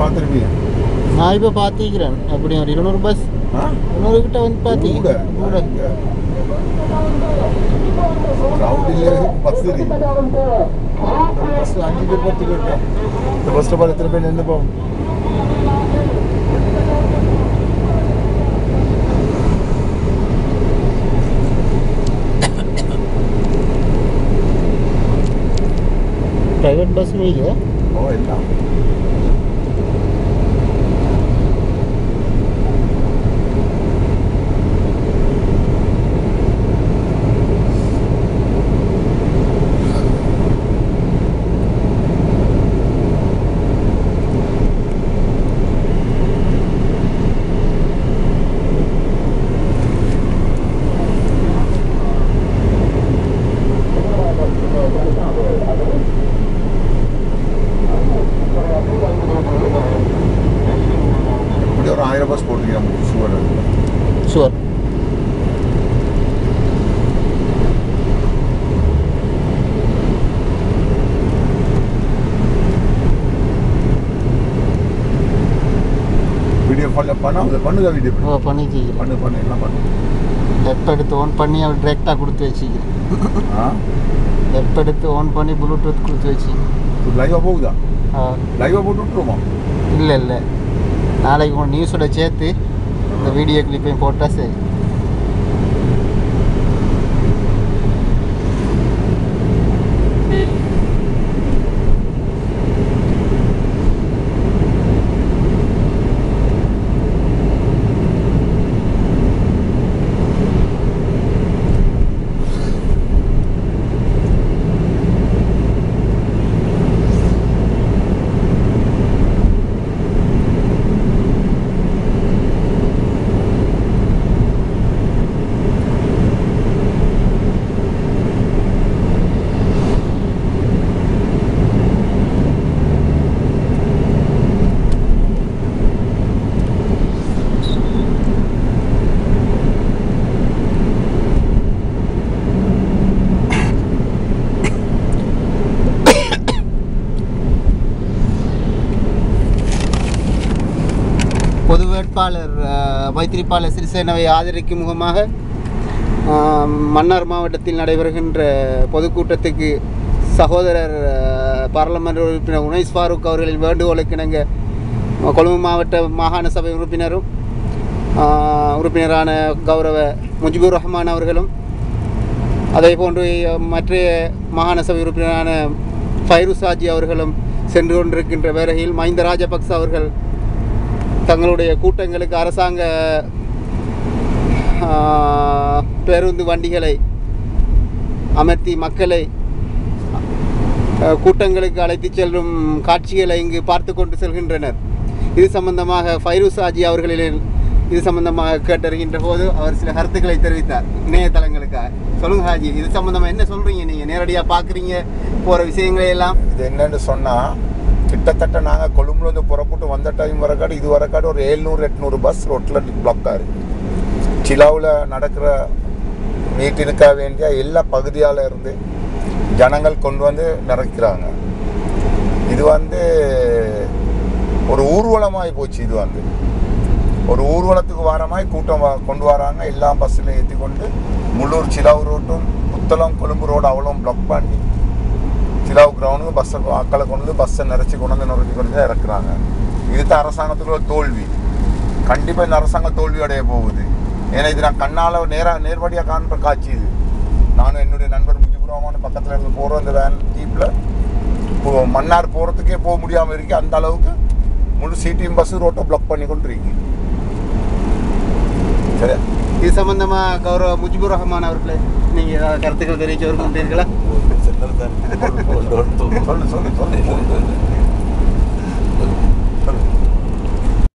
பார்த்துருப்பீங்க நான் இப்போ பார்த்திக்கிறேன் அப்படி ஒரு இருநூறு பஸ் ஆ இருநூறு கிட்ட வந்து கூட பார்த்திக்கிறேன் கூட கிரவுண்ட் இல்லை பஸ் இருக்கு பஸ் அஞ்சு பேர் பத்து பேர் இருக்கா. இந்த பஸ்ஸில் பார்த்து எத்தனை பேர் நின்று போவோம் ப்ரைவேட் பஸ் வைக்க ஓ எல்லாம் இப்படி ஒரு ஆயிரம் பஸ் போட்டுருக்கீங்க சுவர் ஷுவர் வீடியோ காலில் பண்ண அதை பண்ணுதா வீடியோ ஓ பண்ணி வச்சுக்கிறேன் பண்ணு பண்ணு எல்லாம் பண்ணு வெப் எடுத்து ஆன் பண்ணி அவர் டிரெக்டாக கொடுத்து வச்சுக்கிறேன் ஆ வெப் எடுத்து ஆன் பண்ணி ப்ளூடூத் கொடுத்து வச்சுக்கிறேன் லைவாக போகுதா ஆ லைவாக போட்டு விட்டுருமா இல்லை இல்லை நாளைக்கு உன் நியூஸோட சேர்த்து இந்த வீடியோ கிளிப்பையும் போட்டால் சரி பொது வேட்பாளர் அஹ், மைத்திரிபால சிறிசேனவை ஆதரிக்கும் முகமாக அஹ், மன்னார் மாவட்டத்தில் நடைபெறுகின்ற பொதுக்கூட்டத்துக்கு சகோதரர் அஹ், பாராளுமன்ற உறுப்பினர் உனைஸ் ஃபாரூக் அவர்களின் வேண்டுகோளுக்கு இணங்க அஹ், கொழும்பு மாவட்ட மாகாண சபை உறுப்பினரும் அஹ், உறுப்பினரான கௌரவ முஜிபுர் ரஹ்மான் அவர்களும் அதே போன்று மற்ற மாகாண சபை உறுப்பினரான ஃபைருஸ் ஹாஜி அவர்களும் சென்று கொண்டிருக்கின்ற வேளையில் மஹிந்த ராஜபக்ச அவர்கள் தங்களுடைய கூட்டங்களுக்கு அரசாங்க ஆ, பேருந்து வண்டிகளை அமர்த்தி மக்களை அ, கூட்டங்களுக்கு அழைத்துச் செல்லும் காட்சிகளை இங்கு பார்த்து கொண்டு செல்கின்றனர் இது சம்பந்தமாக ஃபைரூஸ் ஹாஜி அவர்களின் இது சம்பந்தமாக கேட்டறிகின்ற போது அவர் சில கருத்துக்களை தெரிவித்தார் இணையதளங்களுக்காக சொல்லுங்க ஹாஜி இது சம்பந்தமா என்ன சொல்றீங்க நீங்க நேரடியா பாக்குறீங்க போற விஷயங்களை எல்லாம் இது என்னன்னு சொன்னா கிட்டத்தட்ட நாங்க கொழும்புல இருந்து புறப்பட்டு வந்த டைம் வரக்காடு இது வரக்காடு ஒரு எழுநூறு எட்நூறு பஸ் ரோட்ல பிளாக்கா இருக்கு சிலாவில் நடக்கிற மீட்டினுக்காக வேண்டிய எல்லா பகுதியால இருந்து ஜனங்கள் கொண்டு வந்து நிறைக்கிறாங்க இது வந்து ஒரு ஊர்வலமாய் போச்சு இது வந்து ஒரு ஊர்வலத்துக்கு வாரமாய் கூட்டம் வா- கொண்டு வராங்க எல்லா பஸ்ஸிலும் ஏற்றி கொண்டு முள்ளூர் சிலாவு ரோட்டும் புத்தளம் கொழும்பு ரோடு அவ்வளோ பிளாக் பண்ணி சிலாவு கிரவுண்டுக்கு பஸ்ஸை ஆக்களை கொண்டு வந்து பஸ்ஸை நிறச்சி கொண்டு வந்து நிறச்சி கொண்டு வந்து இறக்குறாங்க இதுதான் அரசாங்கத்துக்கு ஒரு தோல்வி கண்டிப்பாக இந்த அரசாங்கம் தோல்வி அடைய போகுது ஏன்னா இது நான் கண்ணால் நேராக நேர்வழியாக காண்ற காட்சி இது நானும் என்னுடைய நண்பர் முஜிபுரமான பக்கத்தில் இருந்து போகிறோம் இந்த வேன் ஜீப்பில் மன்னார் போகிறதுக்கே போக முடியாமல் இருக்கு அந்த அளவுக்கு முழு சிடிஎம் பஸ் ரோட்டை பிளாக் பண்ணி கொண்டு இருக்கு சரி இது சம்பந்தமா கௌரவ முஜிபுர் ரஹ்மான் அவர்களே நீங்க ஏதாவது கருத்துக்கள் தெரிவிக்க விரும்புகிறீர்களா சொல்லு சொல்லு சொல்லு சொல்லு